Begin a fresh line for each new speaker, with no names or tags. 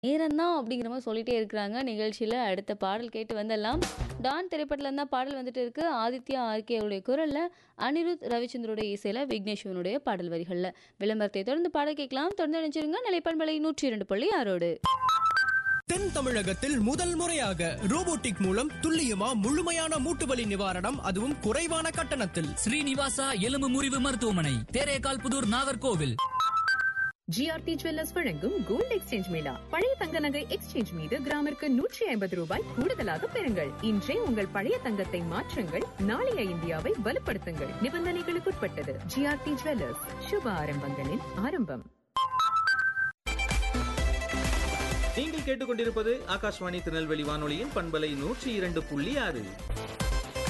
நேரம் தான் அப்படிங்கிற மாதிரி சொல்லிட்டே இருக்கிறாங்க நிகழ்ச்சியில் அடுத்த பாடல் கேட்டு வந்துடலாம் டான் திரைப்படத்தில் இருந்தால் பாடல் வந்துட்டு இருக்கு ஆதித்யா ஆர்கேவுடைய குரலில் அனிருத் ரவிச்சந்திரோட இசையில் விக்னேஸ்வனுடைய பாடல் வரிகளில் விளம்பரத்தை தொடர்ந்து பாடல் கேட்கலாம் தொடர்ந்து நினைச்சிருங்க நிலைப்பண்பலை நூற்றி இரண்டு புள்ளி ஆறோடு
தென் தமிழகத்தில் முதல் முறையாக ரோபோட்டிக் மூலம் துல்லியமா முழுமையான மூட்டுவலி நிவாரணம் அதுவும் குறைவான கட்டணத்தில்
ஸ்ரீனிவாசா எலும்பு முறிவு மருத்துவமனை தேரேகால் புதூர் நாகர்கோவில்
ஜிஆர்டி ஜுவல்லர்ஸ் வழங்கும் கோல்ட் எக்ஸ்சேஞ்ச் மேளா பழைய தங்க நகை எக்ஸ்சேஞ்ச் மீது கிராமிற்கு நூற்றி ஐம்பது ரூபாய் கூடுதலாக பெறுங்கள் இன்றே உங்கள் பழைய தங்கத்தை மாற்றுங்கள் நாளைய இந்தியாவை வலுப்படுத்துங்கள் நிபந்தனைகளுக்குட்பட்டது ஜிஆர்டி ஜுவல்லர்ஸ் சுப ஆரம்பங்களின் ஆரம்பம்
நீங்கள் கேட்டுக்கொண்டிருப்பது ஆகாஷ்வாணி திருநெல்வேலி வானொலியின் பண்பலை நூற்றி இரண்டு புள்ளி ஆறு